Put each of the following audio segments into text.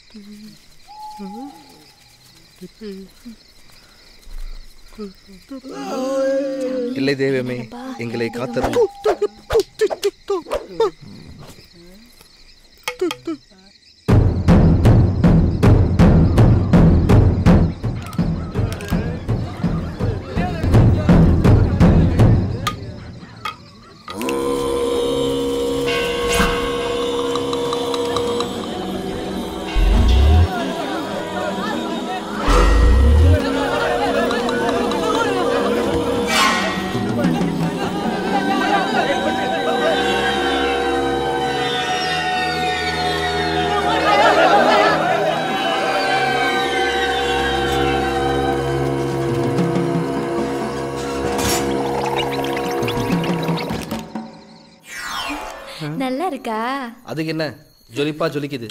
இல்லை தெய்வமே எங்களை காத்தரும் நல்லா இருக்கா அதுக்கு என்ன ஜொலிப்பா ஜொலிக்குது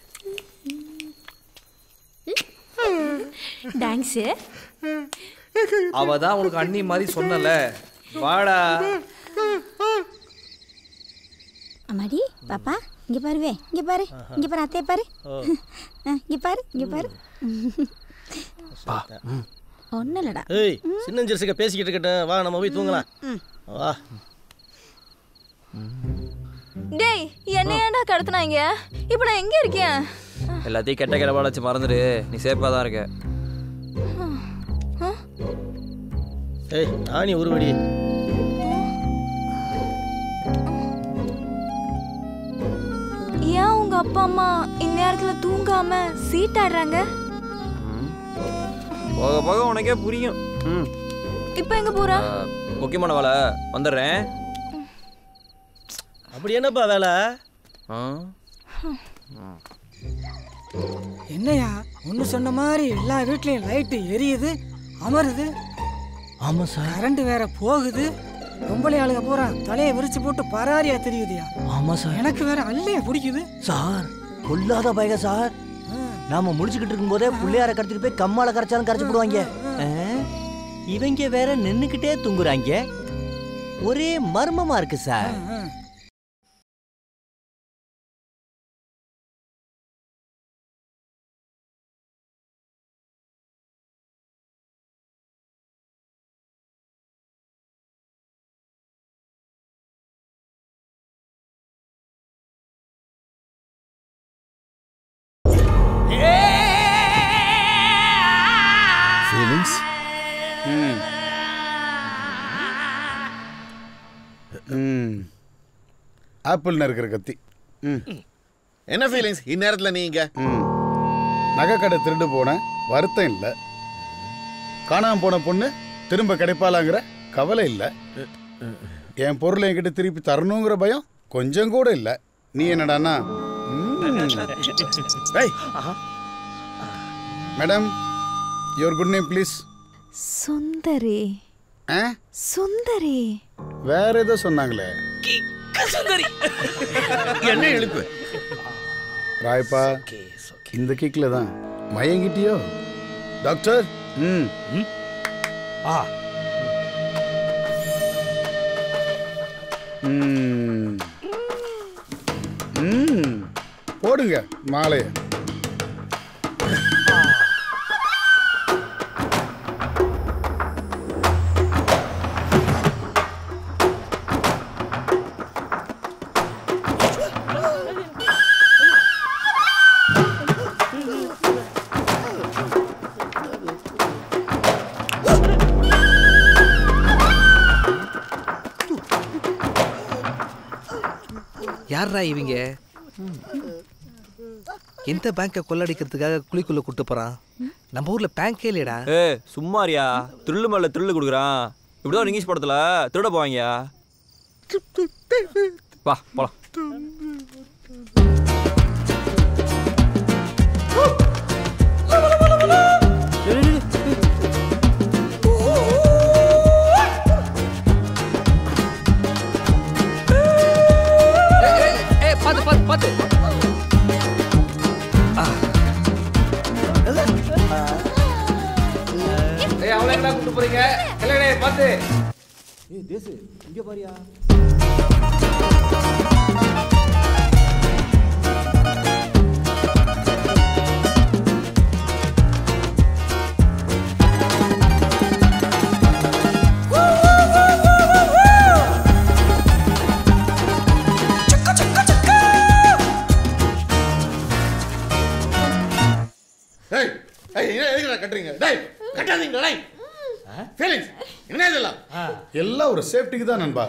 தேங்க்ஸு அவ தான் உனக்கு அண்ணி மாதிரி சொன்னல வாடா அம்மாடி பாப்பா இங்க பாருவே இங்க பாரு இங்க பாரு அத்தைய பாரு ஆ, இங்க பாரு இங்க பாரு ஒன்றும் இல்லடா ஏய் சின்னஞ்சிறுசுக்க பேசிக்கிட்டு இருக்கட்டும் வா நம்ம போய் தூங்கலாம் வா டேய் என்ன ஏன்டா கடத்துனாங்க இப்போ நான் எங்க இருக்கேன் எல்லாத்தையும் கெட்ட கிடப்பாட வச்சு மறந்துடு நீ சேஃபாக தான் இருக்க ஏய் ராணி உருவடி ஏன் உங்க அப்பா அம்மா இந்நேரத்துல தூங்காம சீட்டாடுறாங்க போக போக உனக்கே புரியும் ம் இப்போ எங்க போறா அஹ், முக்கியமான வேலை வந்துடுறேன் அப்படி என்னப்பா வேலை ஆ என்னையா ஒன்று சொன்ன மாதிரி எல்லா வீட்லேயும் லைட்டு எரியுது அமருது ஆமா சார் கரண்ட் வேற போகுது பொம்பளை ஆளுங்க பூரா தலையை விரிச்சு போட்டு பராரியா தெரியுதுயா ஆமா சார் எனக்கு வேற அல்லையா பிடிக்குது சார் கொல்லாத பயக சார் நாம முடிச்சுக்கிட்டு இருக்கும்போதே புள்ளையார கடத்திட்டு போய் கம்மால கரைச்சாலும் கரைச்சு போடுவாங்க ஆ? இவங்க வேற நின்னுக்கிட்டே தூங்குறாங்க ஒரே மர்மமா இருக்கு சார் ஃபீலிங்ஸ் ம் ம் ஆப்பிள் நறுக்கிற கத்தி ம் என்ன ஃபீலிங்ஸ் இந்நேரத்தில் நீங்க ம் நகைக்கடை திருடு போனேன் வருத்தம் இல்லை காணாம போன பொண்ணு திரும்ப கிடைப்பாளாங்கிற கவலை இல்லை என் பொருளை என்கிட்ட திருப்பி தரணுங்கிற பயம் கொஞ்சம் கூட இல்லை நீ என்னடான்னா ம். ஏய். Madam your good name please Sundari ஆ சுந்தரி வேற ஏதோ சொன்னாங்களே என்ன எழுப்பு ராயப்பா இந்த கிக்ல தான் மயங்கிட்டியோ டாக்டர் ம் ஆ ம் ம் போடுங்க மாலையை யார்ரா இவங்க எந்த பேங்கை கொள்ளடிக்கிறதுக்காக குழிக்குள்ள கூட்டு போறான் நம்ம ஊர்ல பேங்கே இல்லையடா ஏ சும்மாரியா திருள்ளு மேல திருள்ளு கொடுக்குறான் இப்படிதான் ஒரு இங்கிலீஷ் படத்துல திருட போவாங்கயா வா போலாம் ஏய் பாத்து பாத்து பாத்து ஏய் அவளை எங்கடா கூட்டு போறீங்க இல்லடே பாத்து ஏய் தேசு இங்க பாரியா ஏய், என்ன எதுக்குடா கட்டுறீங்க டேய் கட்டாதீங்க டேய் ஃபீலிங்ஸ் என்ன இதெல்லாம் எல்லாம் ஒரு சேஃப்டிக்கு தான் நண்பா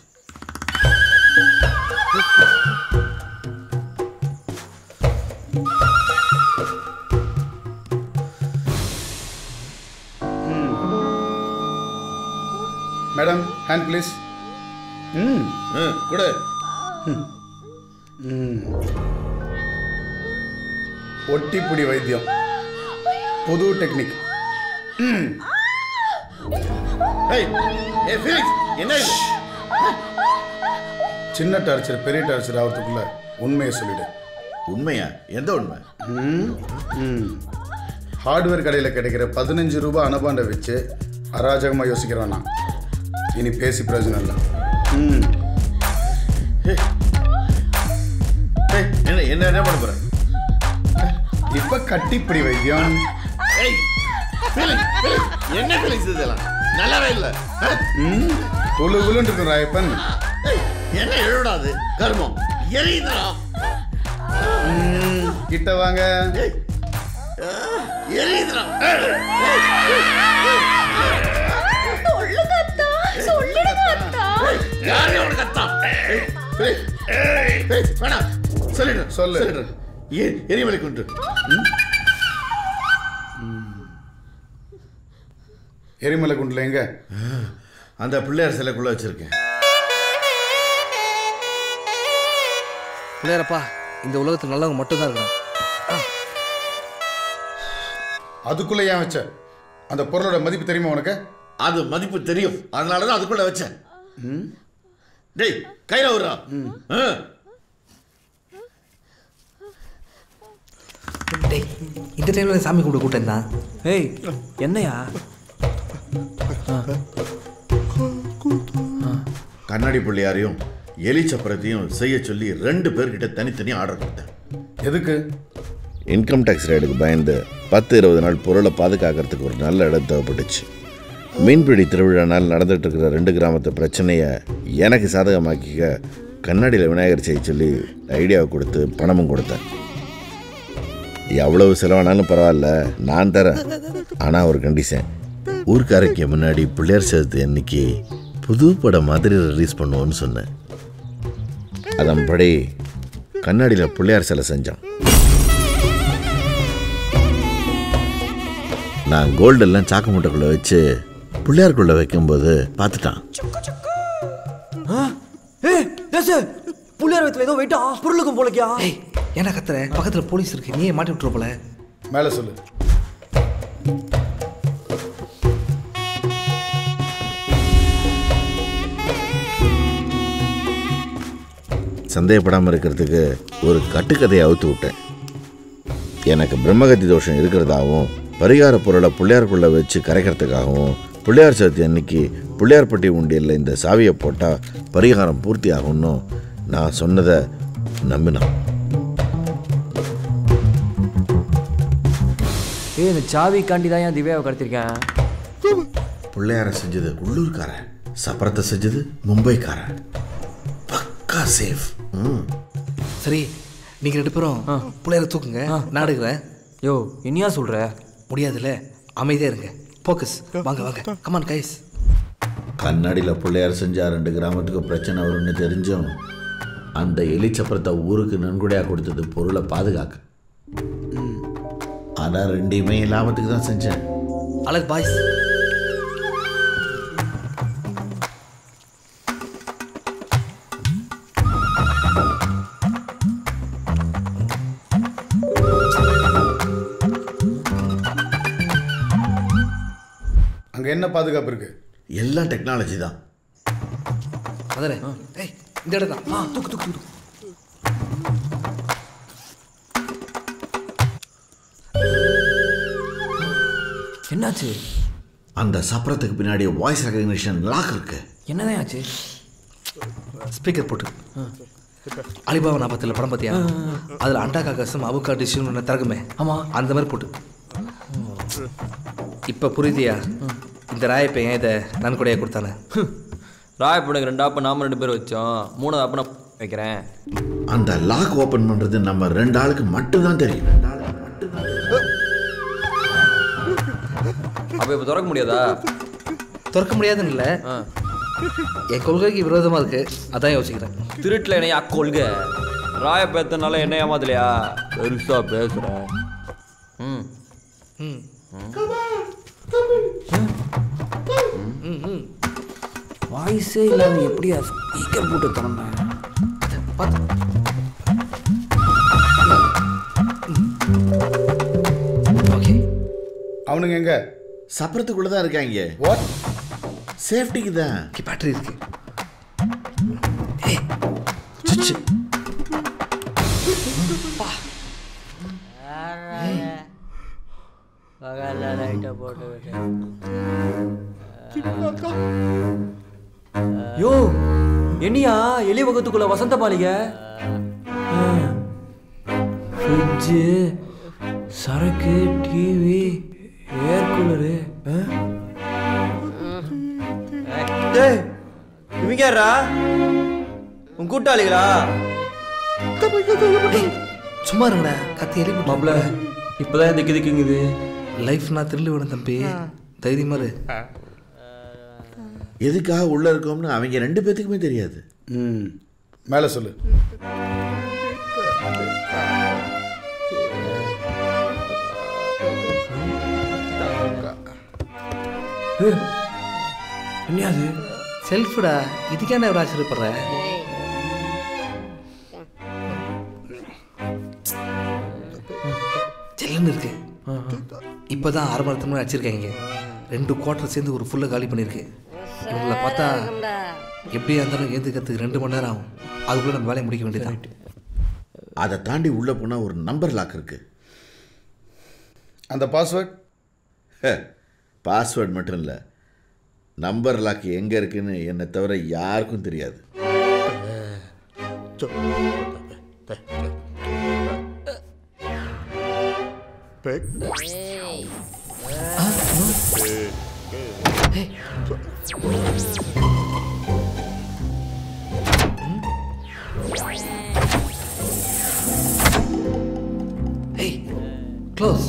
மேடம் ஹேண்ட் ப்ளீஸ் ம் ம் கொடு ம் ஒட்டிப்புடி வைத்தியம் புது டெக்னிக் ம் ஏய் ஏய் ஃபீலிங்ஸ் என்ன இது சின்ன டார்ச்சர் பெரிய டார்ச்சர் ஆகிறதுக்குள்ள உண்மையை சொல்லிடு உண்மையா எந்த உண்மை ம் ம் ஹார்ட்வேர் கடையில் கிடைக்கிற பதினஞ்சு ரூபாய் அனுபாண்டை வச்சு அராஜகமாக யோசிக்கிறவன் நான் இனி பேசி பிரயோஜனம் இல்லை ம் ஏய் என்ன என்ன என்ன பண்ண போற இப்போ கட்டிப்பிடி வைத்தியம் ஏய் ஃபீலிங்ஸ் ஃபீலிங்ஸ் என்ன ஃபீலிங்ஸ் இதெல்லாம் நல்லாவே இல்லை ம் குழு குழுன்னு இருக்கும் ராயப்பன் ஏய் என்ன எழுடாது கர்மம் எரியுதுடா ம், கிட்ட வாங்க ஏய் ஆ, எரியுதுடா சொல்லுங்க அத்தா சொல்லிடுங்க அத்தா யாரு அவனுக்கு அத்தான் ஏய், ஃபீலிக்ஸ், ஏய், ஃபீலிக்ஸ், வேணாம் சொல்லிடு சொல்லு. சொல்லிடு ஏ எரிமலை குன்று எரிமலை குண்டில் எங்க அந்த பிள்ளையார் சிலைக்குள்ள வச்சிருக்கேன் பிள்ளையாரப்பா இந்த உலகத்தில் நல்லவங்க மட்டும்தான் இருக்கணும் அதுக்குள்ள ஏன் வச்ச அந்த பொருளோட மதிப்பு தெரியுமா உனக்கு அது மதிப்பு தெரியும் அதனால தான் அதுக்குள்ள வச்சேன் டேய் கையில விடுறா ஆ. டேய் இந்த டைமில் சாமி கும்பிட கூட்டம் தான் ஏய் என்னையா கண்ணாடி பிள்ளையாரையும் எலி சப்பரத்தையும் செய்ய சொல்லி ரெண்டு பேர்கிட்ட தனித்தனி ஆர்டர் கொடுத்தேன் எதுக்கு இன்கம் டேக்ஸ் ரேடுக்கு பயந்து பத்து இருபது நாள் பொருளை பாதுகாக்கிறதுக்கு ஒரு நல்ல இடம் தேவைப்பட்டுச்சு மீன்பிடி திருவிழா நாள் நடந்துட்டு இருக்கிற ரெண்டு கிராமத்து பிரச்சனையை எனக்கு சாதகமாக்கிக்க கண்ணாடியில் விநாயகர் செய்ய சொல்லி ஐடியாவை கொடுத்து பணமும் கொடுத்தேன் எவ்வளவு செலவானாலும் பரவாயில்ல நான் தரேன் ஆனால் ஒரு கண்டிஷன் ஊர்க்காரைக்கு முன்னாடி பிள்ளையார் சேர்த்து அன்னைக்கு புது படம் மாதிரி ரிலீஸ் பண்ணுவோன்னு சொன்னேன் அதன்படி கண்ணாடியில் பிள்ளையார் சிலை செஞ்சான் நான் கோல்டு எல்லாம் சாக்கு மூட்டைக்குள்ள வச்சு பிள்ளையாருக்குள்ள வைக்கும்போது பார்த்துட்டான் ஏய் ஏசு புள்ளியார் வயத்துல ஏதோ வெயிட்டா பொருளுக்கும் போலக்கியா ஏய் ஏன்னா கத்துற பக்கத்தில் போலீஸ் இருக்கு நீயே மாட்டி விட்டுரு போல மேலே சொல்லு சந்தேகப்படாமல் இருக்கிறதுக்கு ஒரு கட்டுக்கதையை அவுத்து விட்டேன் எனக்கு பிரம்மகத்தி தோஷம் இருக்கிறதாகவும் பரிகார பொருளை பிள்ளையாருக்குள்ளே வச்சு கரைக்கிறதுக்காகவும் பிள்ளையார் சதுர்த்தி அன்னைக்கு பிள்ளையார்பட்டி உண்டியலில் இந்த சாவியை போட்டால் பரிகாரம் பூர்த்தி ஆகும்னு நான் சொன்னதை நம்பினான் ஏய் இந்த சாவிக்காண்டி தான் ஏன் திவ்யாவை கடத்திருக்கேன் பிள்ளையாரை செஞ்சது உள்ளூர்காரன் சப்பரத்தை செஞ்சது மும்பைக்காரன் பக்கா சேஃப் ம் சரி நீங்கள் ரெண்டு பேரும் பிள்ளையார தூக்குங்க நான் எடுக்கிறேன் யோ இனியா சொல்ற முடியாதுல்ல அமைதியாக இருங்க ஃபோக்கஸ் வாங்க வாங்க கமான் கைஸ் கண்ணாடியில் பிள்ளையார் செஞ்சா ரெண்டு கிராமத்துக்கு பிரச்சனை வரும்னு தெரிஞ்சும் அந்த எலிச்சப்பரத்தை ஊருக்கு நன்கொடையாக கொடுத்தது பொருளை பாதுகாக்க ஆனால் ரெண்டையுமே லாபத்துக்கு தான் செஞ்சேன் அழகு பாய்ஸ் அங்கே என்ன பாதுகாப்பு இருக்கு எல்லாம் டெக்னாலஜி தான் அதானே ஏய் இந்த இடம் தான் ஆ தூக்கு தூக்கு தூக்கு என்னாச்சு அந்த சப்பரத்துக்கு பின்னாடி வாய்ஸ் ரெகக்னிஷன் லாக் இருக்கு என்னதான் ஆச்சு ஸ்பீக்கர் போட்டு அலிபாபா நாற்பத்தில் படம் பார்த்தியா அதில் அண்டா காக்காசம் அவுக்கா டிஷ்யூன்னு ஒன்று திறக்குமே ஆமா. அந்த மாதிரி போட்டு இப்போ புரியுதியா இந்த ராயப்பை ஏன் இதை நன்கொடையாக கொடுத்தானே ராயப்பனுக்கு ரெண்டு ஆப்பை நாம ரெண்டு பேர் வச்சோம் மூணாவது ஆப்பை நான் வைக்கிறேன் அந்த லாக் ஓபன் பண்றது நம்ம ரெண்டு ஆளுக்கு மட்டும்தான் தெரியும் ரெண்டு ஆளுக்கு மட்டும்தான் தெரியும். அப்போ இப்போ திறக்க முடியாதா திறக்க முடியாதுன்னு இல்லை ஆ என் கொள்கைக்கு விரோதமாக இருக்கு அதான் யோசிக்கிறேன் திருட்டில் என்னையா கொள்கை ராய பேத்தனால என்ன ஏமாத்தலையா பெருசா பேசுகிறேன் ம் ம் வாய்ஸே இல்லாம எப்படியா ஸ்பீக்கர் போட்டு திறந்தேன் பார்த்து ஓகே அவனுங்க எங்க சப்பரத்துக்குள்ள தான் இருக்காங்க வாட் சேஃப்டிக்கு தான் ஓகே பேட்டரி இருக்கு ஏய் சுச்சு பகல்ல லைட்டை போட்டு யோ என்னையா எலி வகத்துக்குள்ள வசந்த மாளிகை ஃப்ரிட்ஜு சரக்கு டிவி ஏர் கூலரு டேய் இவங்க யாரா உன் கூட்டாளிகளா சும்மா இருங்கடா கத்தி எலி மாப்ள இப்பதான் திக்கு திக்குங்குது லைஃப் நான் திருள்ளி விடும் தம்பி தைரியமா இரு எதுக்காக உள்ள இருக்கோம்னு அவங்க ரெண்டு பேத்துக்குமே தெரியாது ம் மேலே சொல்லு என்னையாது செல்ஃப்டா இதுக்கேண்டா எவ்வளோ ஆச்சரியப்படுற ஜெல்லுன்னு இருக்கு இப்போதான் ஆறு மணி நேரத்துக்கு வச்சிருக்காங்க ரெண்டு குவார்டர் சேர்ந்து ஒரு ஃபுல்லாக காலி பண்ணியிருக்கு இவங்கள பார்த்தா எப்படியா இருந்தாலும் ஏந்துக்கிறதுக்கு ரெண்டு மணி நேரம் ஆகும் அதுக்குள்ளே நம்ம வேலையை முடிக்க வேண்டியதான் அதை தாண்டி உள்ள போனா ஒரு நம்பர் லாக் இருக்கு அந்த பாஸ்வேர்ட் பாஸ்வேர்ட் மட்டும் இல்லை நம்பர் லாக் எங்கே இருக்குன்னு என்னை தவிர யாருக்கும் தெரியாது Hey, close.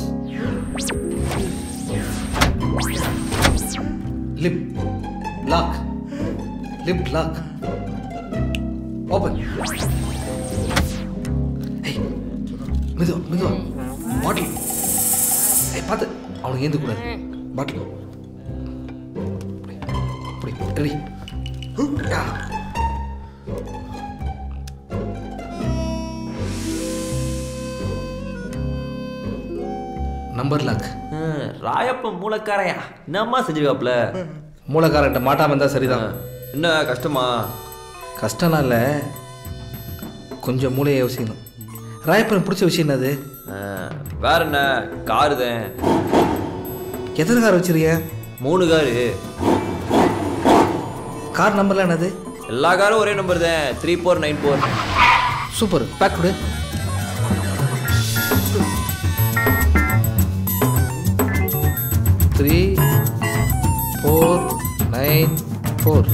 Lip, lock. Lip lock. Open. Hey, மெதுவா மெதுவா பாட்டில் ஏய் பார்த்து அவனுக்கு ஏந்து கூடாது பாட்டில் அப்படி ரெடி நம்பர் லாக் ராயப்பன் மூலக்காரையா என்னம்மா செஞ்சிருக்காப்ல மூலக்காரன்ட்ட மாட்டாம இருந்தா சரிதான் என்ன கஷ்டமா கஷ்டம்லாம் இல்லை கொஞ்சம் மூளையை யோசிக்கணும் ராயப்பன் பிடிச்ச விஷயம் என்னது ஆ, வேற என்ன காரு தான் எத்தனை கார் வச்சிருக்கீங்க மூணு காரு கார் நம்பர்லாம் என்னது எல்லா காரும் ஒரே நம்பர் தான் three four nine four super back கொடு த்ரீ ஃபோர் நைன் ஃபோர்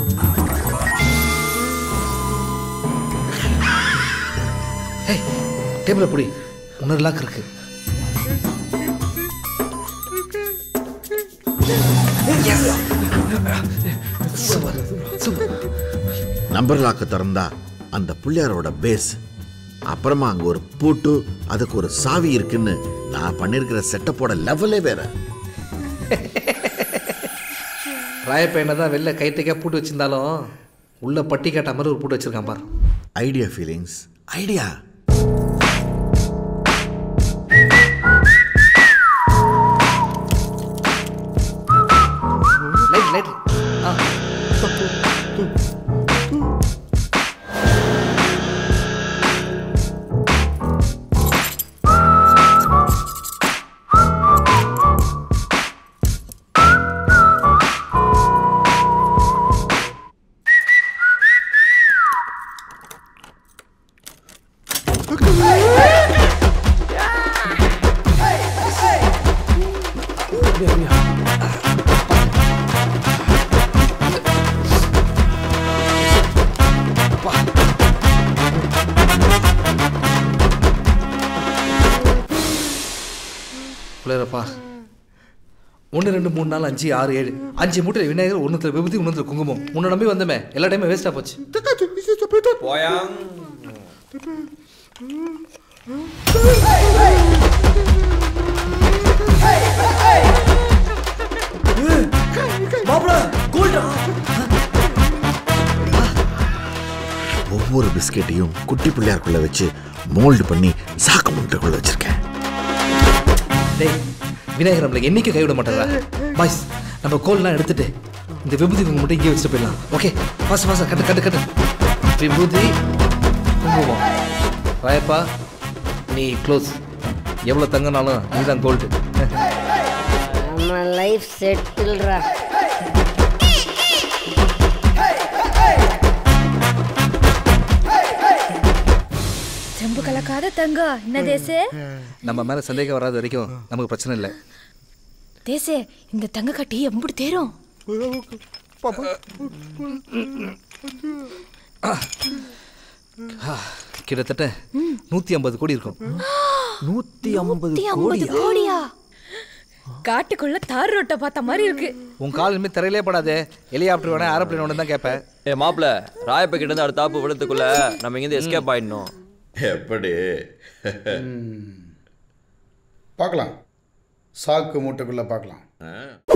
ஏய் டேபிளை பிடி இன்னொரு லாக் இருக்கு சூப்பர் சூப்பர் நம்பர் லாக்கை திறந்தா அந்த பிள்ளையாரோட பேஸ் அப்புறமா அங்கே ஒரு பூட்டு அதுக்கு ஒரு சாவி இருக்குன்னு நான் பண்ணியிருக்கிற செட்டப்போட லெவலே வேற ராயப்பையனை தான் வெளில கைத்தைக்கா பூட்டு வச்சிருந்தாலும் உள்ள பட்டி காட்ட மாதிரி ஒரு பூட்டு வச்சிருக்கான் பார் idea feelings idea light light ஆ பிள்ளையரப்பா ஒன்று ரெண்டு மூணு நாலு அஞ்சு ஆறு ஏழு அஞ்சு மூட்டையில் விநாயகர் ஒன்றுத்துல விபூதி ஒன்றுத்துல குங்குமம் உன்னை நம்பி வந்தமே எல்லா டைமும் வேஸ்ட்டாக போச்சு போயாங் மாப்பிள கோல்டா ஒவ்வொரு பிஸ்கெட்டையும் குட்டி பிள்ளையாருக்குள்ள வச்சு மோல்டு பண்ணி சாக்கு முட்டைக்குள்ள வச்சிருக்கேன் டேய் விநாயகர் நம்மளை என்னைக்கு கைவிட மாட்டாரா பாய்ஸ் நம்ம கோல்லாம் எடுத்துட்டு இந்த விபூதி குங்குமம் மட்டும் இங்கே வச்சுட்டு போயிடலாம் ஓகே பாஸ் பாஸ் கட்டு கட்டு கட்டு விபூதி குங்குமம் ராயப்பா நீ க்ளோஸ் எவ்வளோ தங்கனாலும் நீதான் கோல்டு நம்ம லைஃப் செட்டில்ரா செம்பு கலக்காத தங்கம் என்ன தேசே நம்ம மேலே சந்தேகம் வராத வரைக்கும் நமக்கு பிரச்சனை இல்லை தேசே இந்த தங்க கட்டி எம்புடி தேரும் கிட்டத்தட்ட நூற்றி ஐம்பது கோடி இருக்கும் நூத்தி ஐம்பது நூத்தி ஐம்பது கோடியா காட்டுக்குள்ள தார் ரோட்டை பார்த்த மாதிரி இருக்கு உன் கால் இனிமேல் தரையிலே படாதே ஹெலிகாப்டர் வேணா ஏரோப்ளேன் வேணும் தான் கேட்பேன் ஏ மாப்பிள ராயப்ப கிட்ட இருந்து அடுத்த தாப்பு விழுத்துக்குள்ள நம்ம இங்கேருந்து எஸ்கேப் ஆயிடணும் எப்படி பார்க்கலாம் சாக்கு மூட்டைக்குள்ள பார்க்கலாம்